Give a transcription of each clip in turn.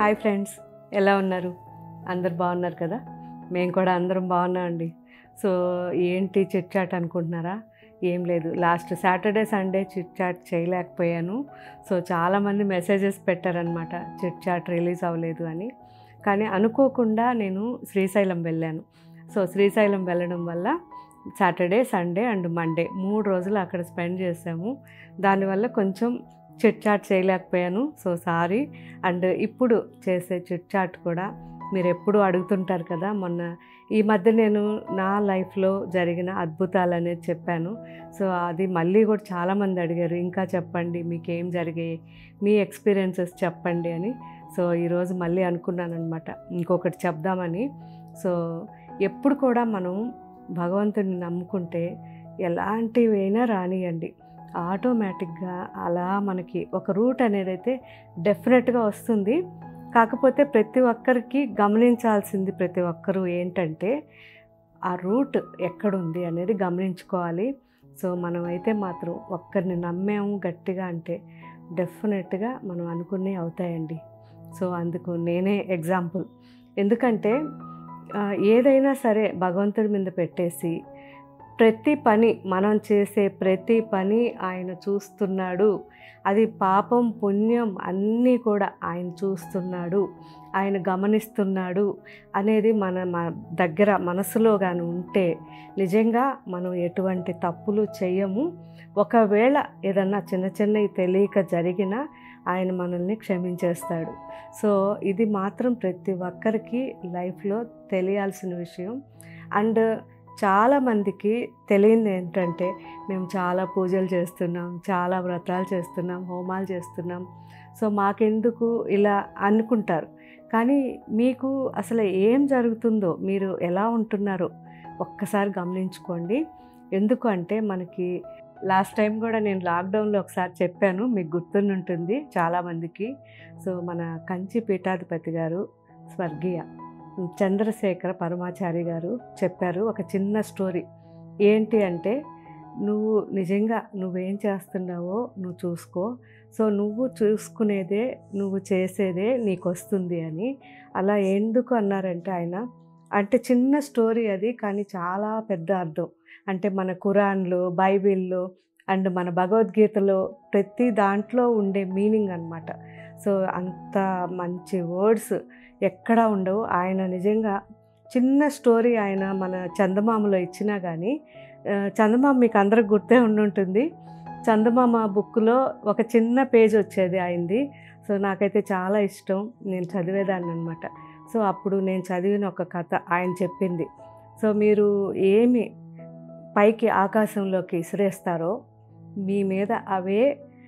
hi friends ఎలా ఉన్నారు అందరు బాగున్నారు కదా మేము కూడా అందరం బాగున్నాం అండి సో ఏంటి చిట్ చాట్ అనుకుంటున్నారా ఏం లేదు last Saturday Sunday chit chat చేయలేకపోయాను సో చాలామంది మెసేజెస్ పెట్టారనమాట చిట్ చాట్ రిలీజ్ అవ్వలేదు అని కానీ అనుకోకుండా నేను శ్రీశైలం వెళ్ళాను సో శ్రీశైలం వెళ్ళడం వల్ల సాటర్డే సండే అండ్ మండే మూడు రోజులు అక్కడ స్పెండ్ చేసాము దానివల్ల కొంచెం చిట్ చాట్ చేయలేకపోయాను సో సారీ అండ్ ఇప్పుడు చేసే చిట్ చాట్ కూడా మీరు ఎప్పుడు అడుగుతుంటారు కదా మొన్న ఈ మధ్య నేను నా లైఫ్లో జరిగిన అద్భుతాలు అనేది చెప్పాను సో అది మళ్ళీ కూడా చాలామంది అడిగారు ఇంకా చెప్పండి మీకు ఏం జరిగాయి మీ ఎక్స్పీరియన్సెస్ చెప్పండి అని సో ఈరోజు మళ్ళీ అనుకున్నాను అనమాట ఇంకొకటి చెప్దామని సో ఎప్పుడు కూడా మనం భగవంతుడిని నమ్ముకుంటే ఎలాంటివైనా రానియండి ఆటోమేటిక్గా అలా మనకి ఒక రూట్ అనేది అయితే డెఫినెట్గా వస్తుంది కాకపోతే ప్రతి ఒక్కరికి గమనించాల్సింది ప్రతి ఒక్కరూ ఏంటంటే ఆ రూట్ ఎక్కడుంది అనేది గమనించుకోవాలి సో మనం అయితే మాత్రం ఒక్కరిని నమ్మాము గట్టిగా అంటే డెఫినెట్గా మనం అనుకునే అవుతాయండి సో అందుకు నేనే ఎగ్జాంపుల్ ఎందుకంటే ఆ, ఏదైనా సరే భగవంతుడి మీద పెట్టేసి ప్రతి పని మనం చేసే ప్రతి పని ఆయన చూస్తున్నాడు అది పాపం పుణ్యం అన్నీ కూడా ఆయన చూస్తున్నాడు ఆయన గమనిస్తున్నాడు అనేది మన మ- దగ్గర మనసులో కానీ ఉంటే నిజంగా మనం ఎటువంటి తప్పులు చేయము ఒకవేళ ఏదన్నా చిన్న చిన్నవి తెలియక జరిగినా ఆయన మనల్ని క్షమించేస్తాడు సో ఇది మాత్రం ప్రతి ఒక్కరికి లైఫ్లో తెలియాల్సిన విషయం అండ్ చాలామందికి తెలియంది ఏంటంటే మేము చాలా పూజలు చేస్తున్నాం చాలా వ్రతాలు చేస్తున్నాం హోమాలు చేస్తున్నాం సో మాకెందుకు ఇలా అనుకుంటారు కానీ మీకు అసలు ఏం జరుగుతుందో మీరు ఎలా ఉంటున్నారో ఒక్కసారి గమనించుకోండి ఎందుకు అంటే మనకి లాస్ట్ టైం కూడా నేను లాక్డౌన్లో ఒకసారి చెప్పాను మీకు గుర్తుంటుంది చాలామందికి సో మన కంచి పీఠాధిపతి గారు స్వర్గీయ చంద్రశేఖర పరమాచారి గారు చెప్పారు ఒక చిన్న స్టోరీ ఏంటి అంటే నువ్వు నిజంగా నువ్వేం చేస్తున్నావో నువ్వు చూసుకో సో నువ్వు చూసుకునేదే నువ్వు చేసేదే నీకు వస్తుంది అని అలా ఎందుకు అన్నారంటే ఆయన అంటే చిన్న స్టోరీ అది కానీ చాలా పెద్ద అర్థం అంటే మన ఖురాన్లో బైబిల్లో అండ్ మన భగవద్గీతలో ప్రతి దాంట్లో ఉండే మీనింగ్ అన్నమాట సో అంత మంచి వర్డ్స్ ఎక్కడా ఉండవు ఆయన నిజంగా చిన్న స్టోరీ ఆయన మన చందమామలో ఇచ్చినా కానీ ఆ, చందమామ మీకు అందరికి గుర్తే ఉండుంటుంది చందమామ బుక్లో ఒక చిన్న పేజ్ వచ్చేది ఆయనది సో నాకైతే చాలా ఇష్టం నేను చదివేదాన్ని అనమాట సో అప్పుడు నేను చదివిన ఒక కథ ఆయన చెప్పింది సో మీరు ఏమి పైకి ఆకాశంలోకి ఇసిరేస్తారో మీ మీద అవే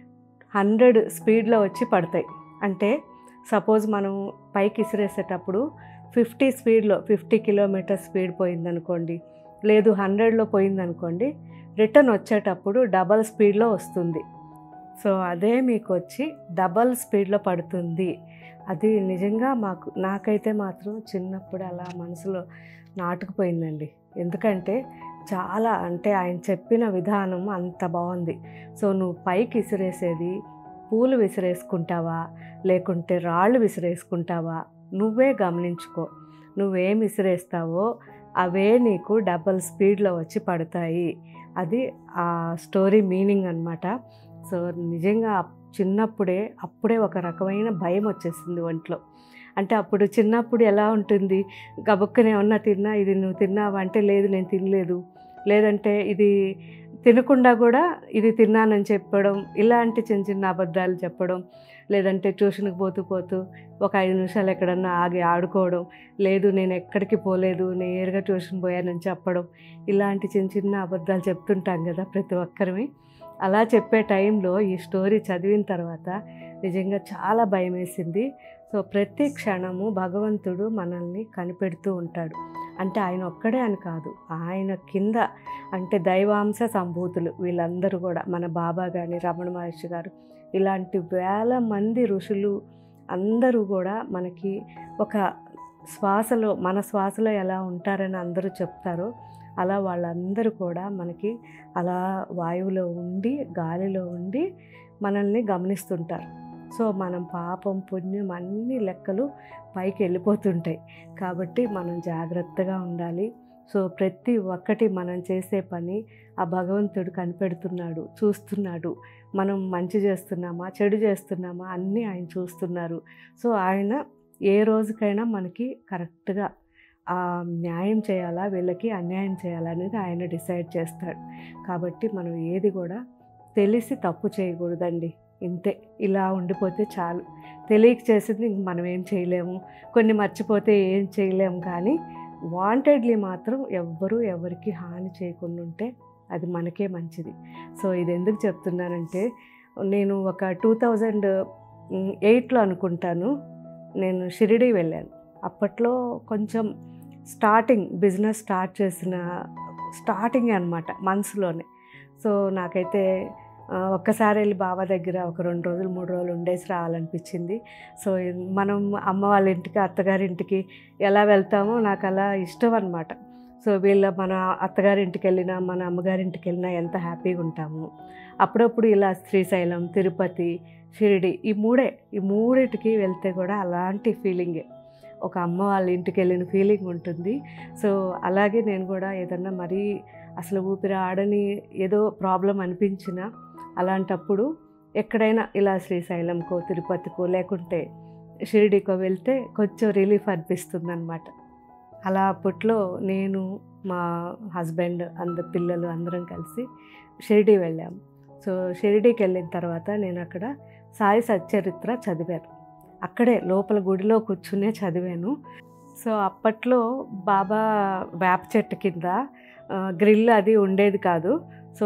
హండ్రెడ్ స్పీడ్లో వచ్చి పడతాయి అంటే సపోజ్ మనం పైకి ఇసిరేసేటప్పుడు ఫిఫ్టీ స్పీడ్లో ఫిఫ్టీ కిలోమీటర్ స్పీడ్ పోయిందనుకోండి లేదు హండ్రెడ్లో పోయిందనుకోండి రిటర్న్ వచ్చేటప్పుడు డబల్ స్పీడ్లో వస్తుంది సో అదే మీకు వచ్చి డబల్ స్పీడ్లో పడుతుంది అది నిజంగా మాకు నాకైతే మాత్రం చిన్నప్పుడు అలా మనసులో నాటుకుపోయిందండి ఎందుకంటే చాలా అంటే ఆయన చెప్పిన విధానం అంత బాగుంది సో నువ్వు పైకి విసిరేసేది పూలు విసిరేసుకుంటావా లేకుంటే రాళ్ళు విసిరేసుకుంటావా నువ్వే గమనించుకో నువ్వేం విసిరేస్తావో అవే నీకు డబల్ స్పీడ్లో వచ్చి పడతాయి అది ఆ స్టోరీ మీనింగ్ అనమాట సో నిజంగా చిన్నప్పుడే అప్పుడే ఒక రకమైన భయం వచ్చేసింది ఒంట్లో అంటే అప్పుడు చిన్నప్పుడు ఎలా ఉంటుంది గబుక్కనే ఏమన్నా తిన్నా ఇది నువ్వు తిన్నావా అంటే లేదు నేను తినలేదు లేదంటే ఇది తినకుండా కూడా ఇది తిన్నానని చెప్పడం ఇలాంటి చిన్న చిన్న అబద్ధాలు చెప్పడం లేదంటే ట్యూషన్కి పోతూ పోతూ ఒక ఐదు నిమిషాలు ఎక్కడన్నా ఆగి ఆడుకోవడం లేదు నేను ఎక్కడికి పోలేదు నేరుగా ట్యూషన్ పోయానని చెప్పడం ఇలాంటి చిన్న చిన్న అబద్ధాలు చెప్తుంటాం కదా ప్రతి ఒక్కరివి అలా చెప్పే టైంలో ఈ స్టోరీ చదివిన తర్వాత నిజంగా చాలా భయం వేసింది సో ప్రతి క్షణము భగవంతుడు మనల్ని కనిపెడుతూ ఉంటాడు అంటే ఆయన ఒక్కడే అని కాదు ఆయన కింద అంటే దైవాంశ సంభూతులు వీళ్ళందరూ కూడా మన బాబా కానీ రమణ మహర్షి గారు ఇలాంటి వేల మంది ఋషులు అందరూ కూడా మనకి ఒక శ్వాసలో మన శ్వాసలో ఎలా ఉంటారని అందరూ చెప్తారో అలా వాళ్ళందరూ కూడా మనకి అలా వాయువులో ఉండి గాలిలో ఉండి మనల్ని గమనిస్తుంటారు సో మనం పాపం పుణ్యం అన్ని లెక్కలు పైకి వెళ్ళిపోతుంటాయి కాబట్టి మనం జాగ్రత్తగా ఉండాలి సో ప్రతి ఒక్కటి మనం చేసే పని ఆ భగవంతుడు కనిపెడుతున్నాడు చూస్తున్నాడు మనం మంచి చేస్తున్నామా చెడు చేస్తున్నామా అన్నీ ఆయన చూస్తున్నారు సో ఆయన ఏ రోజుకైనా మనకి కరెక్ట్గా ఆ న్యాయం చేయాలా వీళ్ళకి అన్యాయం చేయాలా అనేది ఆయన డిసైడ్ చేస్తాడు కాబట్టి మనం ఏది కూడా తెలిసి తప్పు చేయకూడదండి ఇంతే ఇలా ఉండిపోతే చాలు తెలియక చేసింది ఇంక మనం ఏం చేయలేము కొన్ని మర్చిపోతే ఏం చేయలేము కానీ వాంటెడ్లీ మాత్రం ఎవ్వరూ ఎవరికి హాని చేయకుండా ఉంటే అది మనకే మంచిది సో ఇది ఎందుకు చెప్తున్నానంటే నేను ఒక టూ థౌజండ్ ఎయిట్లో అనుకుంటాను నేను షిరిడి వెళ్ళాను అప్పట్లో కొంచెం స్టార్టింగ్ బిజినెస్ స్టార్ట్ చేసిన స్టార్టింగ్ అనమాట మనసులోనే సో నాకైతే ఆ, ఒక్కసారి వెళ్ళి బాబా దగ్గర ఒక రెండు రోజులు మూడు రోజులు ఉండేసి రావాలనిపించింది సో మనం అమ్మ వాళ్ళ ఇంటికి అత్తగారింటికి ఎలా వెళ్తామో నాకు అలా ఇష్టం అనమాట సో వీళ్ళ మన అత్తగారింటికి వెళ్ళినా మన అమ్మగారింటికి వెళ్ళినా ఎంత హ్యాపీగా ఉంటాము అప్పుడప్పుడు ఇలా శ్రీశైలం తిరుపతి షిరిడి ఈ మూడే ఈ మూడిటికి వెళ్తే కూడా అలాంటి ఫీలింగే ఒక అమ్మ వాళ్ళ ఇంటికి వెళ్ళిన ఫీలింగ్ ఉంటుంది సో అలాగే నేను కూడా ఏదన్నా మరీ అసలు ఊపిరి ఆడని ఏదో ప్రాబ్లం అనిపించినా అలాంటప్పుడు ఎక్కడైనా ఇలా శ్రీశైలంకో తిరుపతికో లేకుంటే షిరిడికో వెళ్తే కొంచెం రిలీఫ్ అనిపిస్తుంది అనమాట అలా అప్పట్లో నేను మా హస్బెండ్ అందరు పిల్లలు అందరం కలిసి షిరిడి వెళ్ళాము సో షిరిడీకి వెళ్ళిన తర్వాత నేను అక్కడ సాయి సచ్చరిత్ర చదివాను అక్కడే లోపల గుడిలో కూర్చునే చదివాను సో అప్పట్లో బాబా వేప చెట్టు కింద గ్రిల్ అది ఉండేది కాదు సో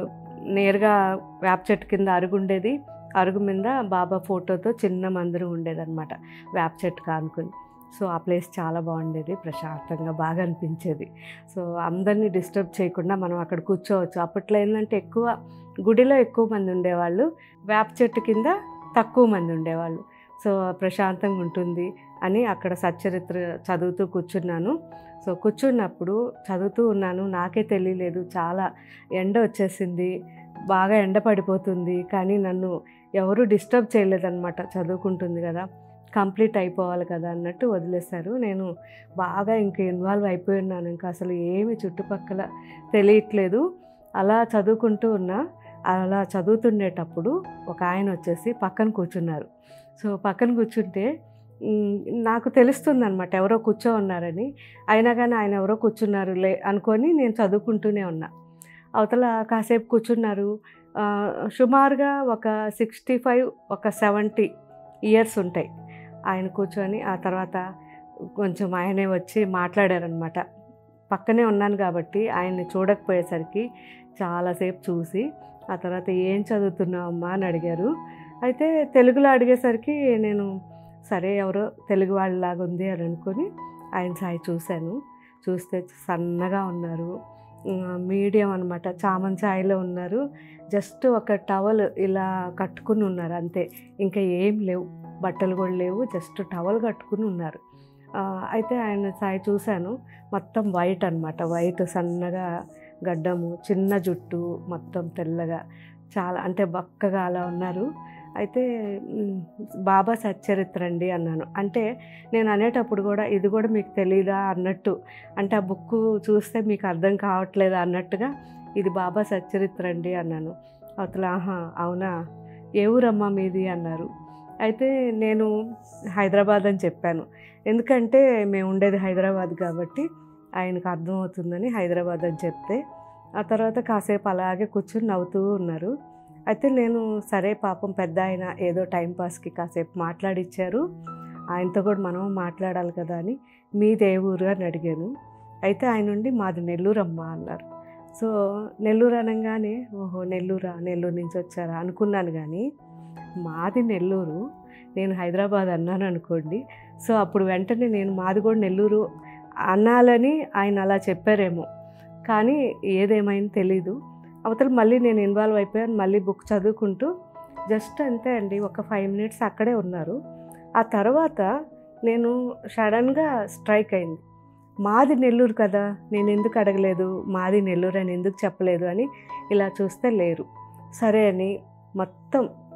నేరుగా వేప చెట్టు కింద అరుగు ఉండేది అరుగు మీద బాబా ఫోటోతో చిన్న మందిరం ఉండేదన్నమాట వేప చెట్టు కానుకుని సో ఆ ప్లేస్ చాలా బాగుండేది ప్రశాంతంగా బాగా అనిపించేది సో అందరినీ డిస్టర్బ్ చేయకుండా మనం అక్కడ కూర్చోవచ్చు అప్పట్లో ఏంటంటే ఎక్కువ గుడిలో ఎక్కువ మంది ఉండేవాళ్ళు వేప చెట్టు కింద తక్కువ మంది ఉండేవాళ్ళు సో ప్రశాంతంగా ఉంటుంది అని అక్కడ సచ్చరిత్ర చదువుతూ కూర్చున్నాను సో కూర్చున్నప్పుడు చదువుతూ ఉన్నాను నాకే తెలియలేదు చాలా ఎండ వచ్చేసింది బాగా ఎండ పడిపోతుంది కానీ నన్ను ఎవరు డిస్టర్బ్ చేయలేదన్నమాట చదువుకుంటుంది కదా కంప్లీట్ అయిపోవాలి కదా అన్నట్టు వదిలేశారు నేను బాగా ఇంక ఇన్వాల్వ్ అయిపోయి ఉన్నాను ఇంకా అసలు ఏమి చుట్టుపక్కల తెలియట్లేదు అలా చదువుకుంటూ ఉన్నా అలా చదువుతుండేటప్పుడు ఒక ఆయన వచ్చేసి పక్కన కూర్చున్నారు సో పక్కన కూర్చుంటే మ్, నాకు తెలుస్తుంది అనమాట ఎవరో కూర్చో ఉన్నారని అయినా కానీ ఆయన ఎవరో కూర్చున్నారు లే అనుకొని నేను చదువుకుంటూనే ఉన్నా అవతల కాసేపు కూర్చున్నారు ఆ, సుమారుగా ఒక సిక్స్టీ ఫైవ్ ఒక సెవెంటీ ఇయర్స్ ఉంటాయి ఆయన కూర్చొని ఆ తర్వాత కొంచెం ఆయనే వచ్చి మాట్లాడారనమాట పక్కనే ఉన్నాను కాబట్టి ఆయన్ని చూడకపోయేసరికి చాలాసేపు చూసి ఆ తర్వాత ఏం చదువుతున్నావు అమ్మా అని అడిగారు అయితే తెలుగులో అడిగేసరికి నేను సరే ఎవరో తెలుగు వాళ్ళలాగా ఉంది అని అనుకొని ఆయన సాయి చూశాను చూస్తే సన్నగా ఉన్నారు మీడియం అనమాట చామన్ ఛాయలో ఉన్నారు జస్ట్ ఒక టవల్ ఇలా కట్టుకుని ఉన్నారు అంతే ఇంకా ఏం లేవు బట్టలు కూడా లేవు జస్ట్ టవల్ కట్టుకుని ఉన్నారు ఆ, అయితే ఆయన సాయి చూశాను మొత్తం వైట్ అనమాట వైట్ సన్నగా గడ్డము చిన్న జుట్టు మొత్తం తెల్లగా చాలా అంటే బక్కగా అలా ఉన్నారు అయితే మ్, బాబా సచ్చరిత్ర అండి అన్నాను అంటే నేను అనేటప్పుడు కూడా ఇది కూడా మీకు తెలీదా అన్నట్టు అంటే ఆ బుక్ చూస్తే మీకు అర్థం కావట్లేదా అన్నట్టుగా ఇది బాబా సచ్చరిత్ర అండి అన్నాను అవతల ఆహా అవునా ఏ ఊరమ్మా మీది అన్నారు అయితే నేను హైదరాబాద్ అని చెప్పాను ఎందుకంటే మేము ఉండేది హైదరాబాద్ కాబట్టి ఆయనకు అర్థమవుతుందని హైదరాబాద్ అని చెప్తే ఆ తర్వాత కాసేపు అలాగే కూర్చుని నవ్వుతూ ఉన్నారు అయితే నేను సరే పాపం పెద్ద ఆయన ఏదో టైంపాస్కి కాసేపు మాట్లాడిచ్చారు ఆయనతో కూడా మనం మాట్లాడాలి కదా అని మీది ఏ ఊరు అని అడిగాను అయితే ఆయన నుండి మాది నెల్లూరు అమ్మ అన్నారు సో నెల్లూరు అనగానే ఓహో నెల్లూరా నెల్లూరు నుంచి వచ్చారా అనుకున్నాను కానీ మాది నెల్లూరు నేను హైదరాబాద్ అన్నాను అనుకోండి సో అప్పుడు వెంటనే నేను మాది కూడా నెల్లూరు అనాలని ఆయన అలా చెప్పారేమో కానీ ఏదేమైంది తెలీదు అవతల మళ్ళీ నేను ఇన్వాల్వ్ అయిపోయాను మళ్ళీ బుక్ చదువుకుంటూ జస్ట్ అంతే అండి ఒక ఫైవ్ మినిట్స్ అక్కడే ఉన్నారు ఆ తర్వాత నేను సడన్గా స్ట్రైక్ అయింది మాది నెల్లూరు కదా నేను ఎందుకు అడగలేదు మాది నెల్లూరు అని ఎందుకు చెప్పలేదు అని ఇలా చూస్తే లేరు సరే అని మొత్తం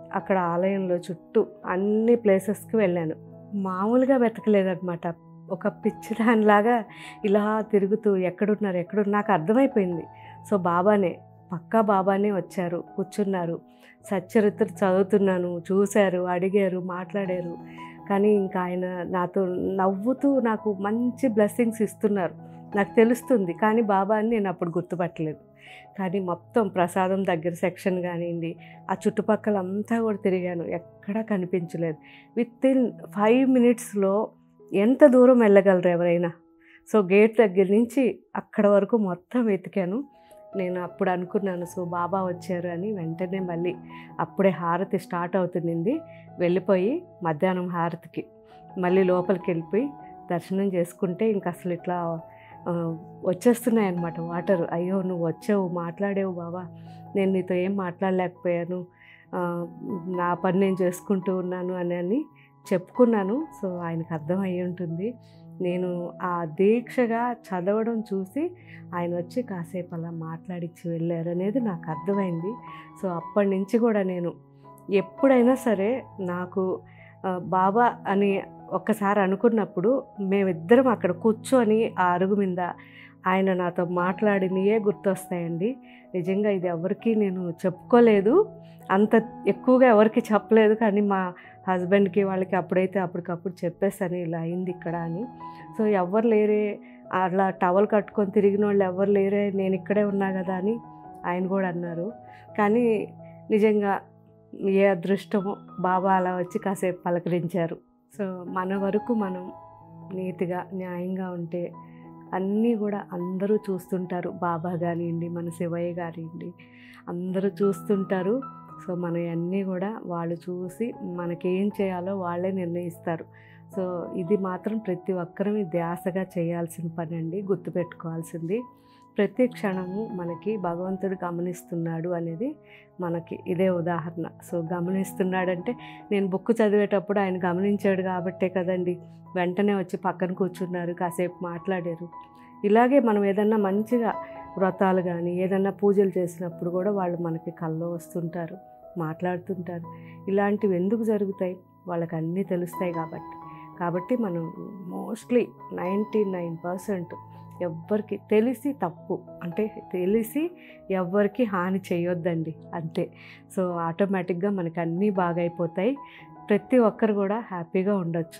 అక్కడ ఆలయంలో చుట్టూ అన్ని ప్లేసెస్కి వెళ్ళాను మామూలుగా వెతకలేదన్నమాట ఒక పిచ్చి దానిలాగా ఇలా తిరుగుతూ ఎక్కడున్నారు ఎక్కడ నాకు అర్థమైపోయింది సో బాబానే పక్కా బాబానే వచ్చారు కూర్చున్నారు సచ్చరిత్ర చదువుతున్నాను చూశారు అడిగారు మాట్లాడారు కానీ ఇంకా ఆయన నాతో నవ్వుతూ నాకు మంచి బ్లెస్సింగ్స్ ఇస్తున్నారు నాకు తెలుస్తుంది కానీ బాబాని నేను అప్పుడు గుర్తుపట్టలేదు కానీ మొత్తం ప్రసాదం దగ్గర సెక్షన్ కానివ్వండి ఆ చుట్టుపక్కల అంతా కూడా తిరిగాను ఎక్కడా కనిపించలేదు విత్ ఇన్ ఫైవ్ మినిట్స్లో ఎంత దూరం వెళ్ళగలరు ఎవరైనా సో గేట్ దగ్గర నుంచి అక్కడ వరకు మొత్తం వెతికాను నేను అప్పుడు అనుకున్నాను సో బాబా వచ్చారు అని వెంటనే మళ్ళీ అప్పుడే హారతి స్టార్ట్ అవుతుంది వెళ్ళిపోయి మధ్యాహ్నం హారతికి మళ్ళీ లోపలికి వెళ్ళిపోయి దర్శనం చేసుకుంటే ఇంక అసలు ఇట్లా ఆ, వచ్చేస్తున్నాయి అన్నమాట వాటర్ అయ్యో నువ్వు వచ్చావు మాట్లాడేవు బాబా నేను నీతో ఏం మాట్లాడలేకపోయాను ఆ, నా పని నేను చేసుకుంటూ ఉన్నాను అని అని చెప్పుకున్నాను సో ఆయనకు అర్థం అయ్యి ఉంటుంది నేను ఆ దీక్షగా చదవడం చూసి ఆయన వచ్చి కాసేపు అలా మాట్లాడిచ్చి వెళ్ళారు అనేది నాకు అర్థమైంది సో అప్పటి నుంచి కూడా నేను ఎప్పుడైనా సరే నాకు ఆ, బాబా అని ఒక్కసారి అనుకున్నప్పుడు మేమిద్దరం అక్కడ కూర్చొని ఆ అరుగు మీద ఆయన నాతో మాట్లాడినయే గుర్తొస్తాయండి నిజంగా ఇది ఎవరికి నేను చెప్పుకోలేదు అంత ఎక్కువగా ఎవరికి చెప్పలేదు కానీ మా హస్బెండ్కి వాళ్ళకి అప్పుడైతే అప్పటికప్పుడు చెప్పేస్తాను ఇలా అయింది ఇక్కడ అని సో ఎవరు లేరే అట్లా టవల్ కట్టుకొని తిరిగిన వాళ్ళు ఎవరు లేరే నేను ఇక్కడే ఉన్నా కదా అని ఆయన కూడా అన్నారు కానీ నిజంగా ఏ అదృష్టమో బాబా అలా వచ్చి కాసేపు పలకరించారు సో మన వరకు మనం నీతిగా న్యాయంగా ఉంటే అన్నీ కూడా అందరూ చూస్తుంటారు బాబా కానివ్వండి మన శివయ్య కానివ్వండి అందరూ చూస్తుంటారు సో మన అన్నీ కూడా వాళ్ళు చూసి మనకేం చేయాలో వాళ్ళే నిర్ణయిస్తారు సో ఇది మాత్రం ప్రతి ఒక్కరం ధ్యాసగా చేయాల్సిన పని అండి గుర్తుపెట్టుకోవాల్సింది ప్రతి క్షణము మనకి భగవంతుడు గమనిస్తున్నాడు అనేది మనకి ఇదే ఉదాహరణ సో గమనిస్తున్నాడంటే నేను బుక్ చదివేటప్పుడు ఆయన గమనించాడు కాబట్టే కదండి వెంటనే వచ్చి పక్కన కూర్చున్నారు కాసేపు మాట్లాడారు ఇలాగే మనం ఏదన్నా మంచిగా వ్రతాలు కానీ ఏదన్నా పూజలు చేసినప్పుడు కూడా వాళ్ళు మనకి కల్లో వస్తుంటారు మాట్లాడుతుంటారు ఇలాంటివి ఎందుకు జరుగుతాయి వాళ్ళకి అన్నీ తెలుస్తాయి కాబట్టి కాబట్టి మనం మోస్ట్లీ నైంటీ నైన్ పర్సెంట్ ఎవ్వరికి తెలిసి తప్పు అంటే తెలిసి ఎవ్వరికి హాని చేయొద్దండి అంతే సో ఆటోమేటిక్గా మనకి అన్నీ బాగైపోతాయి ప్రతి ఒక్కరు కూడా హ్యాపీగా ఉండొచ్చు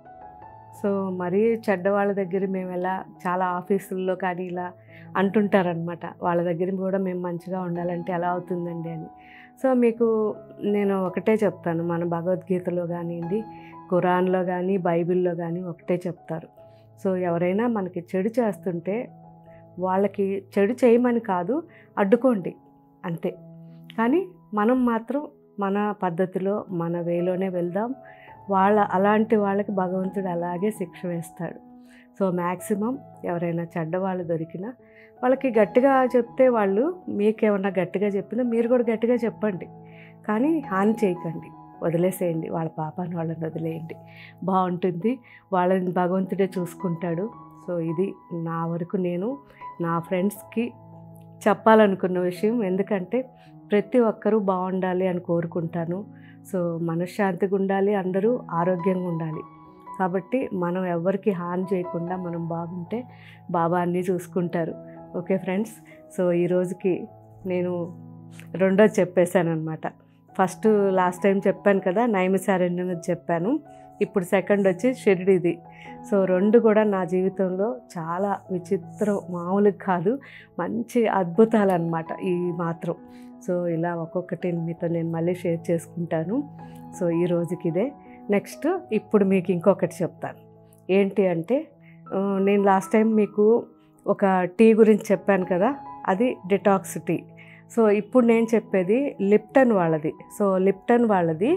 సో మరీ చెడ్డవాళ్ళ దగ్గర మేము ఎలా చాలా ఆఫీసుల్లో కానీ ఇలా అంటుంటారనమాట వాళ్ళ దగ్గర కూడా మేము మంచిగా ఉండాలంటే ఎలా అవుతుందండి అని సో మీకు నేను ఒకటే చెప్తాను మన భగవద్గీతలో కానివ్వండి ఖురాన్లో కానీ బైబిల్లో కానీ ఒకటే చెప్తారు సో ఎవరైనా మనకి చెడు చేస్తుంటే వాళ్ళకి చెడు చేయమని కాదు అడ్డుకోండి అంతే కానీ మనం మాత్రం మన పద్ధతిలో మన వేలోనే వెళ్దాం వాళ్ళ అలాంటి వాళ్ళకి భగవంతుడు అలాగే శిక్ష వేస్తాడు సో మ్యాక్సిమం ఎవరైనా చెడ్డవాళ్ళు దొరికినా వాళ్ళకి గట్టిగా చెప్తే వాళ్ళు మీకేమన్నా గట్టిగా చెప్పినా మీరు కూడా గట్టిగా చెప్పండి కానీ హాని చేయకండి వదిలేసేయండి వాళ్ళ పాపాన్ని వాళ్ళని వదిలేయండి బాగుంటుంది వాళ్ళని భగవంతుడే చూసుకుంటాడు సో ఇది నా వరకు నేను నా ఫ్రెండ్స్కి చెప్పాలనుకున్న విషయం ఎందుకంటే ప్రతి ఒక్కరూ బాగుండాలి అని కోరుకుంటాను సో మనశ్శాంతిగా ఉండాలి అందరూ ఆరోగ్యంగా ఉండాలి కాబట్టి మనం ఎవరికి హాని చేయకుండా మనం బాగుంటే బాబా అన్నీ చూసుకుంటారు ఓకే ఫ్రెండ్స్ సో ఈ రోజుకి నేను రెండోది చెప్పేశాను అనమాట ఫస్ట్ లాస్ట్ టైం చెప్పాను కదా నైమిసారణ్యం చెప్పాను ఇప్పుడు సెకండ్ వచ్చి షిరిడిది సో రెండు కూడా నా జీవితంలో చాలా విచిత్రం మామూలుగా కాదు మంచి అద్భుతాలు అనమాట ఈ మాత్రం సో ఇలా ఒక్కొక్కటి మీతో నేను మళ్ళీ షేర్ చేసుకుంటాను సో ఈ రోజుకి ఇదే నెక్స్ట్ ఇప్పుడు మీకు ఇంకొకటి చెప్తాను ఏంటి అంటే ఆ, నేను లాస్ట్ టైం మీకు ఒక టీ గురించి చెప్పాను కదా అది డిటాక్స్ టీ సో ఇప్పుడు నేను చెప్పేది లిప్టన్ వాళ్ళది సో లిప్టన్ వాళ్ళది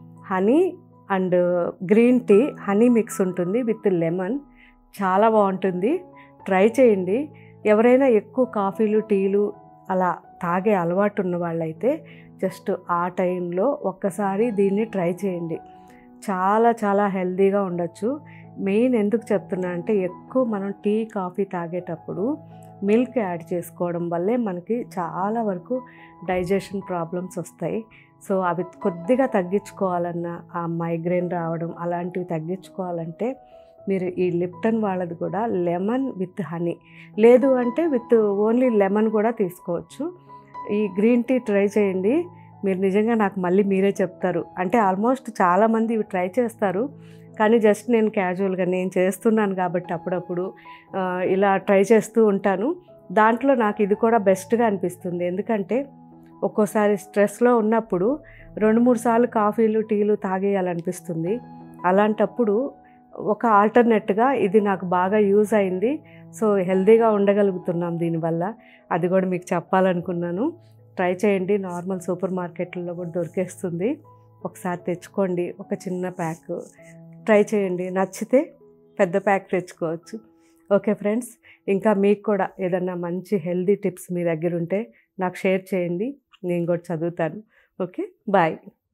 honey and green tea honey mix ఉంటుంది విత్ లెమన్ చాలా బాగుంటుంది ట్రై చేయండి ఎవరైనా ఎక్కువ కాఫీలు టీలు అలా తాగే అలవాటు ఉన్న వాళ్ళైతే జస్ట్ ఆ టైంలో ఒక్కసారి దీన్ని ట్రై చేయండి చాలా చాలా హెల్తీగా ఉండొచ్చు మెయిన్ ఎందుకు చెప్తున్నా అంటే ఎక్కువ మనం టీ కాఫీ తాగేటప్పుడు మిల్క్ యాడ్ చేసుకోవడం వల్లే మనకి చాలా వరకు డైజెషన్ ప్రాబ్లమ్స్ వస్తాయి సో అవి కొద్దిగా తగ్గించుకోవాలన్నా ఆ మైగ్రేన్ రావడం అలాంటివి తగ్గించుకోవాలంటే మీరు ఈ లిప్టన్ వాళ్ళది కూడా లెమన్ విత్ హనీ లేదు అంటే విత్ ఓన్లీ లెమన్ కూడా తీసుకోవచ్చు ఈ గ్రీన్ టీ ట్రై చేయండి మీరు నిజంగా నాకు మళ్ళీ మీరే చెప్తారు అంటే ఆల్మోస్ట్ చాలామంది ఇవి ట్రై చేస్తారు కానీ జస్ట్ నేను క్యాజువల్గా నేను చేస్తున్నాను కాబట్టి అప్పుడప్పుడు ఆ, ఇలా ట్రై చేస్తూ ఉంటాను దాంట్లో నాకు ఇది కూడా బెస్ట్గా అనిపిస్తుంది ఎందుకంటే ఒక్కోసారి స్ట్రెస్లో ఉన్నప్పుడు రెండు మూడు సార్లు కాఫీలు టీలు తాగేయాలనిపిస్తుంది అలాంటప్పుడు ఒక ఆల్టర్నేట్గా ఇది నాకు బాగా యూజ్ అయింది సో హెల్తీగా ఉండగలుగుతున్నాం దీనివల్ల అది కూడా మీకు చెప్పాలనుకున్నాను ట్రై చేయండి నార్మల్ సూపర్ మార్కెట్లలో కూడా దొరికేస్తుంది ఒకసారి తెచ్చుకోండి ఒక చిన్న ప్యాక్ ట్రై చేయండి నచ్చితే పెద్ద ప్యాక్ తెచ్చుకోవచ్చు ఓకే ఫ్రెండ్స్ ఇంకా మీకు కూడా ఏదన్నా మంచి హెల్దీ టిప్స్ మీ దగ్గర ఉంటే నాకు షేర్ చేయండి నేను కూడా చదువుతాను ఓకే బాయ్